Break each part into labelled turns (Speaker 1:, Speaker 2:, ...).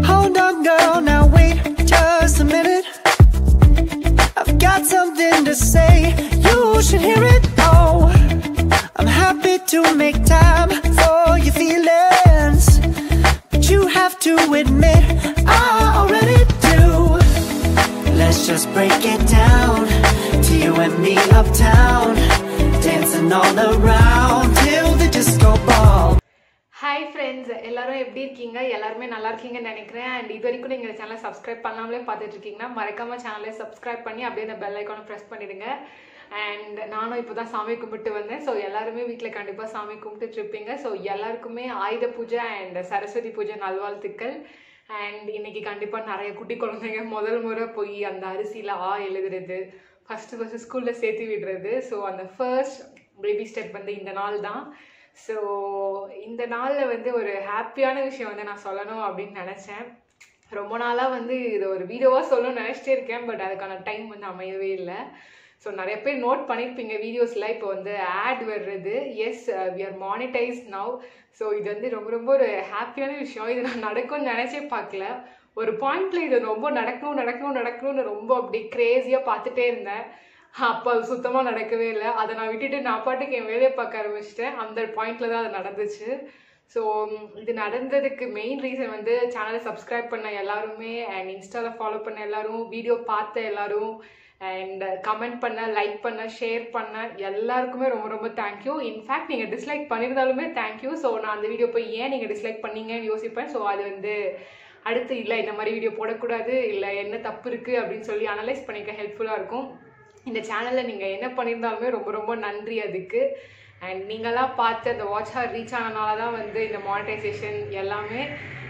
Speaker 1: Hold on, girl, now wait just a minute. I've got something to say, you should hear it. Oh, I'm happy to make time for your feelings. But you have to admit, I already do. Let's just break it down to you and me uptown. Dancing all around till the disco ball.
Speaker 2: Hi friends எல்லாரும் எப்படி இருக்கீங்க எல்லாருமே நல்லா இருக்கீங்கன்னு நினைக்கிறேன் and இது வரைக்கும் நீங்கள் சேனலை சப்ஸ்கிரைப் பண்ணாமலே பார்த்துட்டு இருக்கீங்கன்னா மறக்காம சேனலை சப்ஸ்கிரைப் பண்ணி அப்படியே இந்த பெல் ஐக்கானை ப்ரெஸ் பண்ணிடுங்க அண்ட் நானும் இப்போ தான் சாமி கும்பிட்டு வந்தேன் ஸோ எல்லாருமே வீட்டில் கண்டிப்பாக சாமி கும்பிட்டுட்டு இருப்பீங்க ஸோ எல்லாருக்குமே ஆயுத பூஜை அண்ட் சரஸ்வதி பூஜை நல்வாழ்த்துக்கள் அண்ட் இன்னைக்கு கண்டிப்பாக நிறைய குட்டி குழந்தைங்க முதல் முறை போய் அந்த அரிசியில் ஆ எழுதுறது ஃபஸ்ட்டு ஃபஸ்ட்டு ஸ்கூலில் சேர்த்து விடுறது ஸோ அந்த ஃபர்ஸ்ட் பேபி ஸ்டெப் வந்து இந்த நாள் தான் ஸோ இந்த நாளில் வந்து ஒரு ஹாப்பியான விஷயம் வந்து நான் சொல்லணும் அப்படின்னு நினச்சேன் ரொம்ப நாளாக வந்து இது ஒரு வீடியோவாக சொல்லணும்னு நினச்சிட்டே இருக்கேன் பட் அதுக்கான டைம் வந்து அமையவே இல்லை ஸோ நிறைய பேர் நோட் பண்ணியிருப்பீங்க வீடியோஸில் இப்போ வந்து ஆட் வர்றது as we are monetise now so இது வந்து ரொம்ப ரொம்ப ஒரு ஹாப்பியான விஷயம் இது நான் நடக்கும்னு நினச்சே பார்க்கல ஒரு பாயிண்ட்ல இது ரொம்ப நடக்கணும் நடக்கணும் நடக்கணும்னு ரொம்ப அப்படி க்ரேஸியாக பார்த்துட்டே இருந்தேன் அப்போ அது சுத்தமாக நடக்கவே இல்லை அதை நான் விட்டுட்டு நான் பாட்டுக்கு என் வேலையை பார்க்க ஆரம்பிச்சிட்டேன் அந்த பாயிண்ட்ல தான் அது நடந்துச்சு ஸோ இது நடந்ததுக்கு மெயின் ரீசன் வந்து சேனலை சப்ஸ்கிரைப் பண்ண எல்லாருமே அண்ட் இன்ஸ்டாவில் ஃபாலோ பண்ண எல்லாரும் வீடியோ பார்த்த எல்லாரும் அண்ட் கமெண்ட் பண்ண லைக் பண்ண ஷேர் பண்ண எல்லாருக்குமே ரொம்ப ரொம்ப தேங்க்யூ இன்ஃபேக்ட் நீங்கள் டிஸ்லைக் பண்ணியிருந்தாலுமே தேங்க்யூ ஸோ நான் அந்த வீடியோ போய் ஏன் நீங்கள் டிஸ்லைக் பண்ணீங்கன்னு யோசிப்பேன் ஸோ அது வந்து அடுத்து இல்லை இந்த மாதிரி வீடியோ போடக்கூடாது இல்லை என்ன தப்பு இருக்குது அப்படின்னு சொல்லி அனலைஸ் பண்ணிக்க ஹெல்ப்ஃபுல்லாக இருக்கும் இந்த சேனலில் நீங்கள் என்ன பண்ணியிருந்தாலுமே ரொம்ப ரொம்ப நன்றி அதுக்கு அண்ட் நீங்களாம் பார்த்து அந்த வாட்ச் ஹார் ரீச் ஆனனால தான் வந்து இந்த மானிட்டைசேஷன் எல்லாமே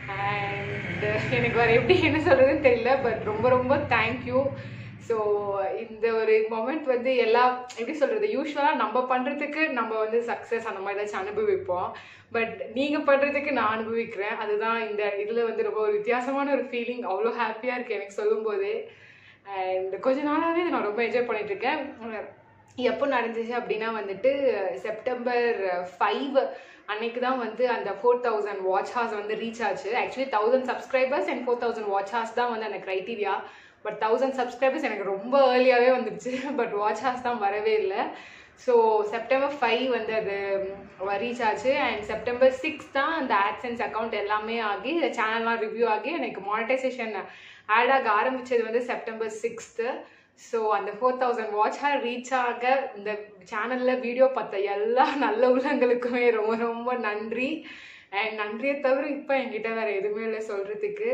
Speaker 2: அண்ட் எனக்கு வேறு எப்படி என்ன சொல்கிறதுன்னு தெரியல பட் ரொம்ப ரொம்ப தேங்க்யூ ஸோ இந்த ஒரு மொமெண்ட் வந்து எல்லா எப்படி சொல்கிறது யூஸ்வலாக நம்ம பண்ணுறதுக்கு நம்ம வந்து சக்ஸஸ் அந்த மாதிரி ஏதாச்சும் அனுபவிப்போம் பட் நீங்கள் பண்ணுறதுக்கு நான் அனுபவிக்கிறேன் அதுதான் இந்த இதில் வந்து ரொம்ப ஒரு வித்தியாசமான ஒரு ஃபீலிங் அவ்வளோ ஹாப்பியாக இருக்குது எனக்கு சொல்லும்போதே அண்ட் கொஞ்ச நாளாகவே இதை நான் ரொம்ப என்ஜாய் பண்ணிட்டு இருக்கேன் எப்போ நடந்துச்சு அப்படின்னா வந்துட்டு செப்டம்பர் ஃபைவ் அன்னைக்கு தான் வந்து அந்த ஃபோர் தௌசண்ட் வாட்ச் ஹார்ஸ் வந்து ரீச் ஆச்சு actually thousand subscribers and four thousand watch hours தான் வந்து அந்த க்ரைட்டீரியா பட் தௌசண்ட் சப்ஸ்கிரைபர்ஸ் எனக்கு ரொம்ப ஏர்லியாகவே வந்துடுச்சு பட் வாட்ச் ஹார்ஸ் தான் வரவே இல்லை ஸோ செப்டம்பர் ஃபைவ் வந்து அது ரீச் ஆச்சு அண்ட் செப்டம்பர் சிக்ஸ் தான் அந்த ஆட்சன்ஸ் அக்கௌண்ட் எல்லாமே ஆகி சேனல்லாம் ரிவ்யூ ஆகி எனக்கு மானிட்டைசேஷன் ஆட் ஆக ஆரம்பிச்சது வந்து செப்டம்பர் சிக்ஸ்த்து ஸோ அந்த four thousand watch hour reach ஆக இந்த சேனலில் வீடியோ பார்த்த எல்லா நல்ல உள்ளங்களுக்குமே ரொம்ப ரொம்ப நன்றி அண்ட் நன்றியை தவிர இப்போ என்கிட்ட வேறு எதுவுமே இல்லை சொல்கிறதுக்கு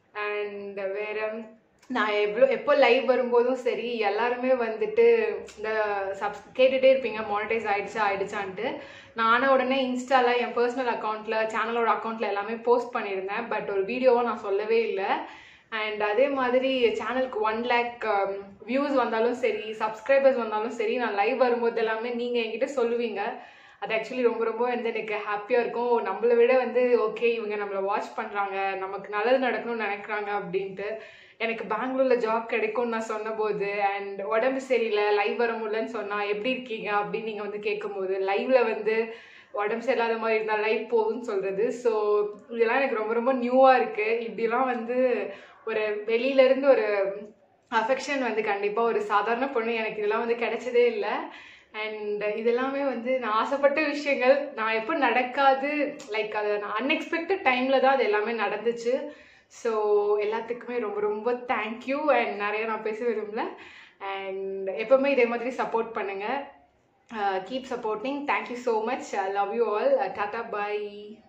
Speaker 2: அண்ட் வேறு நான் எவ்வளோ எப்போ லைவ் வரும்போதும் சரி எல்லாருமே வந்துட்டு இந்த சப்ஸ் கேட்டுகிட்டே இருப்பீங்க மானிட்டைஸ் ஆயிடுச்சா ஆயிடுச்சான்ட்டு நானும் உடனே இன்ஸ்டால என் பர்சனல் அக்கௌண்ட்டில் சேனலோட அக்கௌண்ட்டில் எல்லாமே போஸ்ட் பண்ணியிருந்தேன் பட் ஒரு வீடியோவை நான் சொல்லவே இல்லை அண்ட் அதே மாதிரி சேனலுக்கு ஒன் லேக் வியூஸ் வந்தாலும் சரி சப்ஸ்கிரைபர்ஸ் வந்தாலும் சரி நான் லைவ் வரும்போது எல்லாமே நீங்கள் என்கிட்ட சொல்லுவீங்க அது ஆக்சுவலி ரொம்ப ரொம்ப வந்து எனக்கு ஹாப்பியாக இருக்கும் நம்மளை விட வந்து ஓகே இவங்க நம்மளை வாட்ச் பண்ணுறாங்க நமக்கு நல்லது நடக்கணும்னு நினைக்கிறாங்க அப்படின்ட்டு எனக்கு பெங்களூரில் ஜாப் கிடைக்கும்னு நான் சொன்னபோது அண்ட் உடம்பு சரியில்லை லைவ் வர முடியலன்னு சொன்னால் எப்படி இருக்கீங்க அப்படின்னு நீங்கள் வந்து கேட்கும்போது லைவ்ல வந்து உடம்பு சரியில்லாத மாதிரி இருந்தால் லைவ் போகுதுன்னு சொல்கிறது ஸோ இதெல்லாம் எனக்கு ரொம்ப ரொம்ப நியூவாக இருக்குது இப்படிலாம் வந்து ஒரு வெளியிலேருந்து ஒரு அஃபெக்ஷன் வந்து கண்டிப்பாக ஒரு சாதாரண பொண்ணு எனக்கு இதெல்லாம் வந்து கிடைச்சதே இல்லை அண்ட் இதெல்லாமே வந்து நான் ஆசைப்பட்ட விஷயங்கள் நான் எப்போ நடக்காது லைக் அது நான் அன்எக்ஸ்பெக்டட் டைமில் தான் அது எல்லாமே நடந்துச்சு ஸோ எல்லாத்துக்குமே ரொம்ப ரொம்ப தேங்க்யூ அண்ட் நிறைய நான் பேச விரும்பல அண்ட் எப்போவுமே இதே மாதிரி சப்போர்ட் பண்ணுங்கள் keep supporting thank you so much love you all tata bye